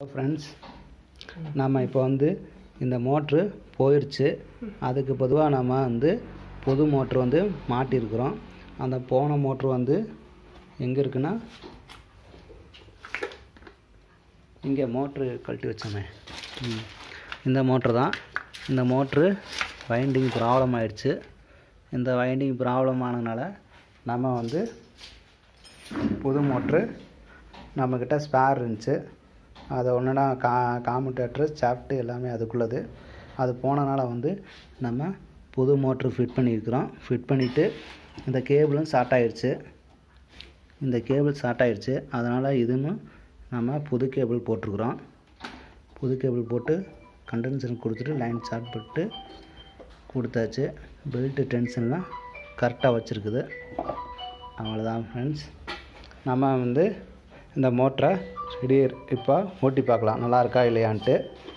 Friends நம்ம இப்போ வந்து இந்த மோட்ரு போயிடுச்சு அதுக்கு பொதுவாக நம்ம வந்து புது மோட்ரு வந்து மாட்டியிருக்கிறோம் அந்த போன மோட்ரு வந்து எங்கே இருக்குன்னா இங்கே மோட்ரு கழட்டி வச்சோமே ம். இந்த மோட்ரு தான் இந்த மோட்ரு வைண்டிங் ப்ராப்ளம் ஆயிடுச்சு இந்த வைண்டிங் ப்ராப்ளம் ஆனதுனால நம்ம வந்து புது மோட்ரு நம்மக்கிட்ட ஸ்பேர் இருந்துச்சு அதை ஒன்றுனா கா காமுடேட்ரு சாப்ட்டு எல்லாமே அதுக்குள்ளது அது போனனால வந்து நம்ம புது மோட்ரு ஃபிட் பண்ணியிருக்கிறோம் ஃபிட் பண்ணிவிட்டு இந்த கேபிளும் ஷார்ட் ஆயிடுச்சு இந்த கேபிள் ஷார்ட் ஆயிடுச்சு அதனால் இதுவும் நம்ம புது கேபிள் போட்டிருக்குறோம் புது கேபிள் போட்டு கண்டென்சர் கொடுத்துட்டு லைன் ஷார்ட் போட்டு கொடுத்தாச்சு பெல்ட்டு டென்ஷன்லாம் கரெக்டாக வச்சுருக்குது அவ்வளோதான் ஃப்ரெண்ட்ஸ் நம்ம வந்து இந்த மோட்டரை ரெடி இப்போ ஓட்டி பார்க்கலாம் நல்லா இருக்கா இல்லையான்ட்டு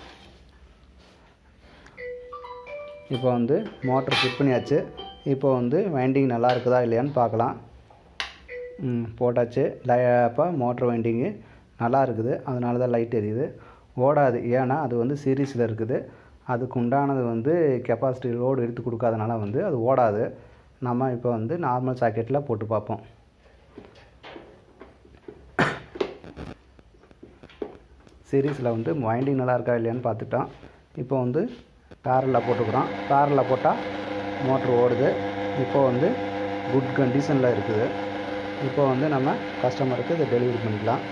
இப்போ வந்து மோட்டர் ஃபிட் பண்ணியாச்சு இப்போ வந்து வைண்டிங் நல்லா இருக்குதா இல்லையான்னு பார்க்கலாம் ம், போட்டாச்சு லை அப்போ மோட்ரு வைண்டிங்கு நல்லா இருக்குது அதனால தான் லைட் எரியுது ஓடாது ஏன்னா அது வந்து சீரீஸில் இருக்குது அதுக்கு உண்டானது வந்து கெப்பாசிட்டி லோடு எடுத்து கொடுக்காதனால வந்து அது ஓடாது நம்ம இப்போ வந்து நார்மல் சாக்கெட்டில் போட்டு பார்ப்போம் சீரீஸில் வந்து வைண்டிங் நல்லா இருக்கா இல்லையான்னு பார்த்துட்டோம் இப்போ வந்து பேரலில் போட்டுக்கிறோம் பேரலில் போட்டால் மோட்ரு ஓடுது இப்போ வந்து குட் கண்டிஷனில் இருக்குது இப்போ வந்து நம்ம கஸ்டமருக்கு இதை டெலிவரி பண்ணிக்கலாம்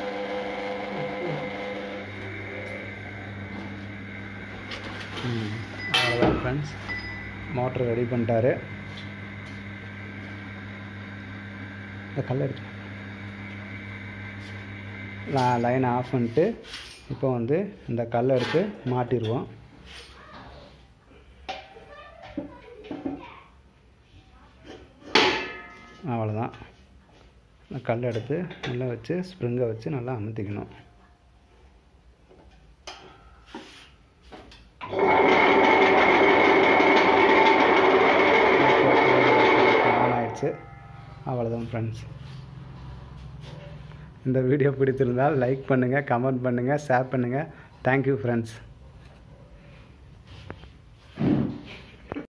ம், அவ்வளோதான் ஃப்ரெண்ட்ஸ் மோட்ரு ரெடி பண்ணிட்டாரு இந்த கல் எடுத்து லைன் ஆஃப் பண்ணிட்டு இப்போ வந்து இந்த கல்லை எடுத்து மாட்டிடுவோம் அவ்வளோதான் இந்த கல் எடுத்து நல்லா வச்சு ஸ்ப்ரிங்கை வச்சு நல்லா அமுத்திக்கணும் ஆன் ஆயிடுச்சு அவ்வளோதான் ஃப்ரெண்ட்ஸ் இந்த வீடியோ பிடித்திருந்தால் லைக் பண்ணுங்கள் கமெண்ட் பண்ணுங்கள் ஷேர் பண்ணுங்கள் தேங்க்யூ ஃப்ரெண்ட்ஸ்